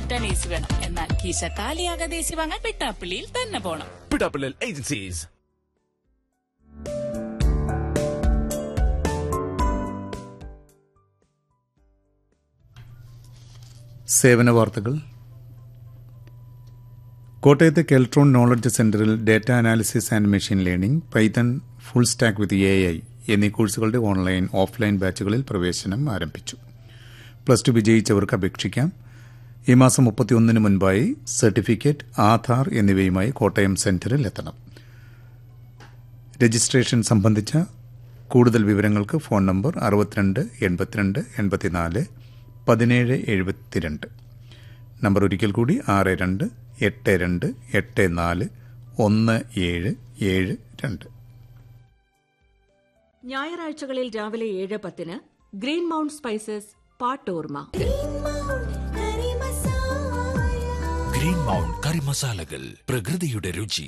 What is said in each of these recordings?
budget A C വേണം എന്നാൽ കീശ കാലിയാകാതെ A C വാങ്ങാൻ വെട്ടാപ്പള്ളിയിൽ തന്നെ പോണം പിടാപ്പിള്ളൽ ഏജൻസീസ് സേവന വാർത്തകൾ കോട്ടയത്തെ കെൽട്രോൺ നോളജ് സെന്ററിൽ data analysis and machine learning python full stack with A I എന്നീ കോഴ്സുകളുടെ ഓൺലൈൻ ഓഫ്ലൈൻ ബാച്ചുകളിൽ പ്രവേശനം ആരംഭിച്ചു പ്ലസ് ടു വിജയിച്ചവർക്ക് അപേക്ഷിക്കാം ഈ മാസം മുപ്പത്തിയൊന്നിന് മുൻപായി സർട്ടിഫിക്കറ്റ് ആധാർ എന്നിവയുമായി കോട്ടയം സെന്ററിൽ എത്തണം രജിസ്ട്രേഷൻ സംബന്ധിച്ച കൂടുതൽ വിവരങ്ങൾക്ക് ഫോൺ നമ്പർ അറുപത്തിരണ്ട് എൺപത്തിരണ്ട് എൺപത്തിനാല് പതിനേഴ് എഴുപത്തിരണ്ട് നമ്പർ ഒരിക്കൽ കൂടി ആറ് രണ്ട് എട്ട് രണ്ട് എട്ട് നാല് ഒന്ന് ഏഴ് ഏഴ് രണ്ട് ഞായറാഴ്ചകളിൽ രാവിലെ ഏഴ് പത്തിന് ഗ്രീൻ മൗണ്ട് സ്പൈസസ് പാട്ടോർമ ഗ്രീൻ മൗണ്ട് കറി മസാലകൾ പ്രകൃതിയുടെ രുചി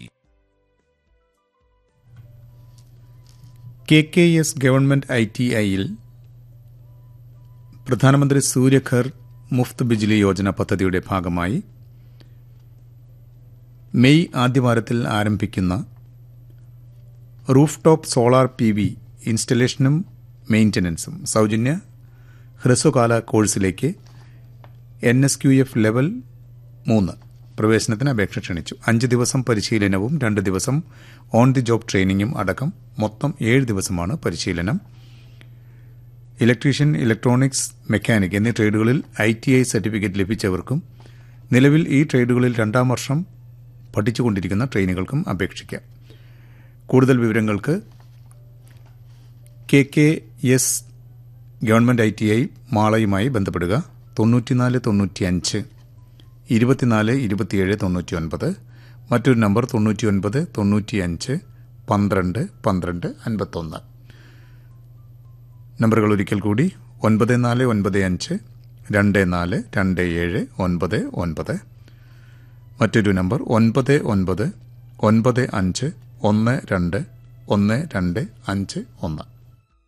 K K S government I T ഐയിൽ പ്രധാനമന്ത്രി സൂര്യഘർ മുഫ്ത് ബിജ്ലി യോജന പദ്ധതിയുടെ ഭാഗമായി മെയ് ആദ്യവാരത്തിൽ ആരംഭിക്കുന്ന roof top solar P V ഇൻസ്റ്റലേഷനും മെയിൻ്റനൻസും സൗജന്യ ഹ്രസ്വകാല കോഴ്സിലേക്ക് N S Q F level മൂന്ന് പ്രവേശനത്തിന് അപേക്ഷ ക്ഷണിച്ചു അഞ്ച് ദിവസം പരിശീലനവും രണ്ട് ദിവസം ഓൺ ദി ജോബ് ട്രെയിനിങ്ങും അടക്കം മൊത്തം ഏഴ് ദിവസമാണ് പരിശീലനം ഇലക്ട്രീഷ്യൻ ഇലക്ട്രോണിക്സ് മെക്കാനിക് എന്നീ ട്രേഡുകളിൽ ഐ ടി ഐ സർട്ടിഫിക്കറ്റ് ലഭിച്ചവർക്കും നിലവിൽ ഈ ട്രേഡുകളിൽ രണ്ടാം വർഷം പഠിച്ചുകൊണ്ടിരിക്കുന്ന ട്രെയിനുകൾക്കും അപേക്ഷിക്കാം കൂടുതൽ വിവരങ്ങൾക്ക് K K S government I T I മാളയുമായി ബന്ധപ്പെടുക തൊണ്ണൂറ്റിനാല് തൊണ്ണൂറ്റിയഞ്ച് ഇരുപത്തിനാല് ഇരുപത്തിയേഴ് തൊണ്ണൂറ്റിയൊൻപത് മറ്റൊരു നമ്പർ തൊണ്ണൂറ്റിയൊൻപത് തൊണ്ണൂറ്റിയഞ്ച് പന്ത്രണ്ട് പന്ത്രണ്ട് അൻപത്തൊന്ന് നമ്പറുകൾ ഒരിക്കൽ കൂടി ഒൻപത് നാല് ഒൻപത് അഞ്ച് രണ്ട് നാല് രണ്ട് ഏഴ് ഒൻപത് ഒൻപത് മറ്റൊരു നമ്പർ ഒൻപത് ഒൻപത് ഒൻപത് അഞ്ച് ഒന്ന് രണ്ട് ഒന്ന് രണ്ട് അഞ്ച് ഒന്ന്